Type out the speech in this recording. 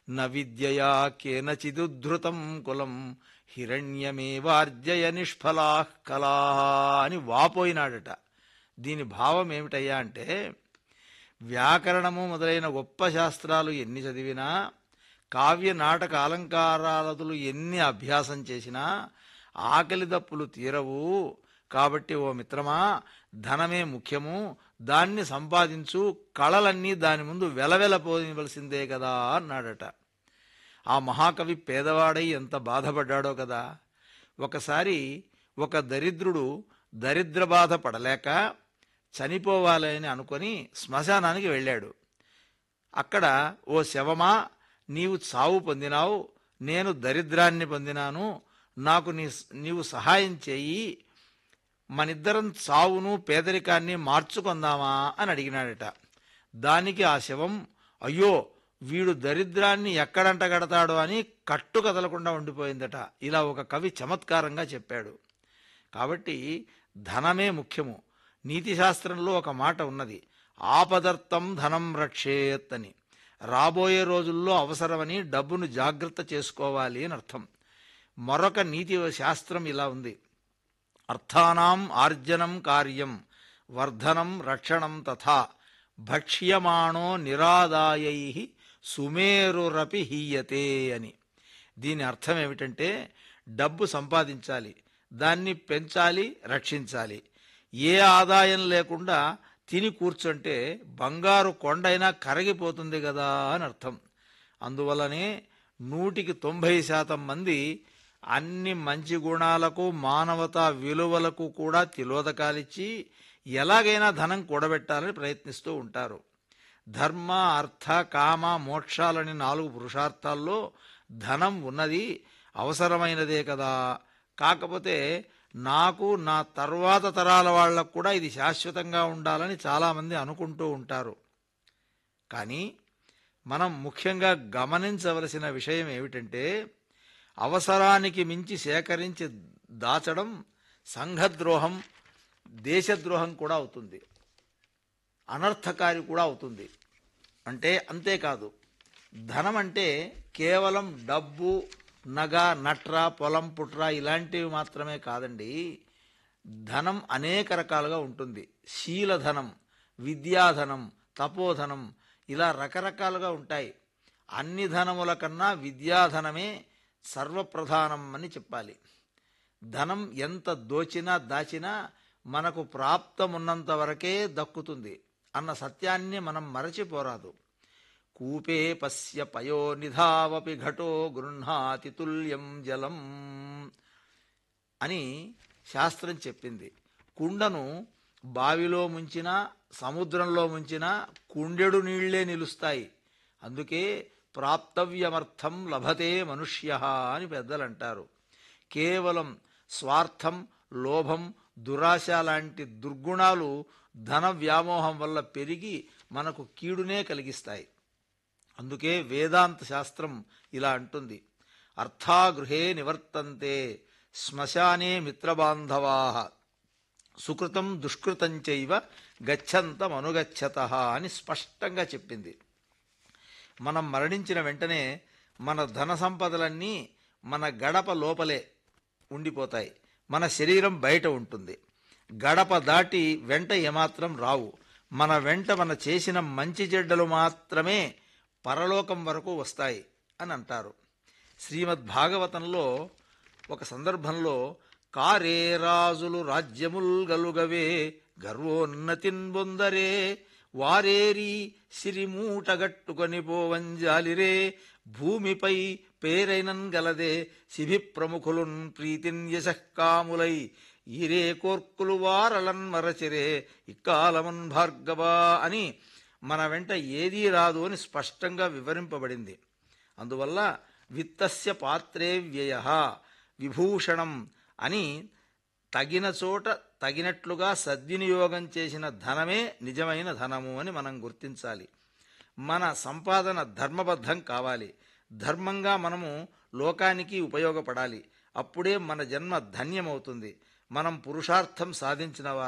న విద్యయా కేనచిదుద్ధృతం కులం హిరణ్యమేవార్జయ నిష్ఫలా కలా అని వాపోయినాడట దీని భావం ఏమిటయ్యా అంటే వ్యాకరణము మొదలైన గొప్ప శాస్త్రాలు ఎన్ని చదివినా కావ్య నాటక అలంకారాలతులు ఎన్ని అభ్యాసం చేసినా ఆకలి దప్పులు తీరవు కాబట్టి ఓ మిత్రమా ధనమే ముఖ్యము దాన్ని సంపాదించు కళలన్నీ దాని ముందు వెలవెలపోవలసిందే కదా అన్నాడట ఆ మహాకవి పేదవాడై ఎంత బాధపడ్డాడో కదా ఒకసారి ఒక దరిద్రుడు దరిద్ర బాధ పడలేక చనిపోవాలని అనుకొని శ్మశానానికి వెళ్ళాడు అక్కడ ఓ శవమా నీవు చావు పొందినావు నేను దరిద్రాన్ని పొందినాను నాకు నీ నీవు సహాయం చేయి మనిద్దరం చావును పేదరికాన్ని మార్చుకుందామా అని అడిగినాడట దానికి ఆ శవం అయ్యో వీడు దరిద్రాన్ని ఎక్కడంట కడతాడో అని కట్టు కదలకుండా ఉండిపోయిందట ఇలా ఒక కవి చమత్కారంగా చెప్పాడు కాబట్టి ధనమే ముఖ్యము నీతిశాస్త్రంలో ఒక మాట ఉన్నది ఆపదర్థం ధనం రక్షేత్ అని రాబోయే రోజుల్లో అవసరమని డబ్బును జాగ్రత్త చేసుకోవాలి అని అర్థం మరొక నీతి శాస్త్రం ఇలా ఉంది అర్థానాం ఆర్జనం కార్యం వర్ధనం రక్షణం తథా భక్ష్యమాణో నిరాదాయై సుమేరురపి హీయతే అని దీని అర్థం ఏమిటంటే డబ్బు సంపాదించాలి దాన్ని పెంచాలి రక్షించాలి ఏ ఆదాయం లేకుండా తిని కూర్చుంటే బంగారు కొండైనా కరగిపోతుంది కదా అని అర్థం అందువలనే నూటికి తొంభై శాతం మంది అన్ని మంచి గుణాలకు మానవతా విలువలకు కూడా తిలోదకాలిచ్చి ఎలాగైనా ధనం కూడబెట్టాలని ప్రయత్నిస్తూ ఉంటారు ధర్మ అర్థ కామ మోక్షాలని నాలుగు పురుషార్థాల్లో ధనం ఉన్నది అవసరమైనదే కదా కాకపోతే నాకు నా తర్వాత తరాల వాళ్లకు కూడా ఇది శాశ్వతంగా ఉండాలని చాలామంది అనుకుంటూ ఉంటారు కానీ మనం ముఖ్యంగా గమనించవలసిన విషయం ఏమిటంటే అవసరానికి మించి సేకరించి దాచడం సంఘద్రోహం దేశద్రోహం కూడా అవుతుంది అనర్థకారి కూడా అవుతుంది అంటే అంతేకాదు ధనం అంటే కేవలం డబ్బు నగ నట్ర పొలం పుట్ర ఇలాంటివి మాత్రమే కాదండి ధనం అనేక రకాలుగా ఉంటుంది శీలధనం విద్యాధనం తపోధనం ఇలా రకరకాలుగా ఉంటాయి అన్ని ధనముల కన్నా విద్యాధనమే సర్వప్రధానం అని చెప్పాలి ధనం ఎంత దోచినా దాచినా మనకు ప్రాప్తమున్నంత వరకే దక్కుతుంది అన్న సత్యాన్ని మనం మరచిపోరాదు కూపే పశ్య పయోనిధావపి ఘటో గృహ్ణాతి తుల్యం జలం అని శాస్త్రం చెప్పింది కుండను బావిలో ముంచినా సముద్రంలో ముంచినా కుండెడు నీళ్లే నిలుస్తాయి అందుకే ప్రాప్తవ్యమర్థం లభతే మనుష్య అని పెద్దలు అంటారు కేవలం స్వార్థం లోభం దురాశ లాంటి దుర్గుణాలు ధన వ్యామోహం వల్ల పెరిగి మనకు కీడునే కలిగిస్తాయి అందుకే వేదాంత శాస్త్రం ఇలా అంటుంది అర్థాగృహే నివర్తంతే శ్మశానే మిత్రబాంధవా సుకృతం దుష్కృతం చైవ గచ్చంతమనుగచ్చత అని స్పష్టంగా చెప్పింది మనం మరణించిన వెంటనే మన ధన సంపదలన్నీ మన గడప లోపలే ఉండిపోతాయి మన శరీరం బయట ఉంటుంది గడప దాటి వెంట ఏమాత్రం రావు మన వెంట మన చేసిన మంచి చెడ్డలు మాత్రమే పరలోకం వరకు వస్తాయి అని అంటారు శ్రీమద్ భాగవతంలో ఒక సందర్భంలో కారే రాజులు రాజ్యముల్ గలుగవే గర్వోన్నతిన్ బొందరే వారేరి సిరిమూటగట్టుకొని పోవంజాలిరే భూమిపై పేరైనన్ గలదే శిభి ప్రముఖులున్ ప్రీతిన్ యశకాములై ఈరే కోర్కులు వారలన్ మరచిరే ఇక్కాలమన్ భార్గవా అని మన వెంట ఏదీ రాదు అని స్పష్టంగా వివరింపబడింది అందువల్ల విత్తస్య పాత్రే వ్యయ విభూషణం అని తగిన చోట తగినట్లుగా సద్వినియోగం చేసిన ధనమే నిజమైన ధనము అని మనం గుర్తించాలి మన సంపాదన ధర్మబద్ధం కావాలి ధర్మంగా మనము లోకానికి ఉపయోగపడాలి అప్పుడే మన జన్మ ధన్యమవుతుంది మనం పురుషార్థం సాధించిన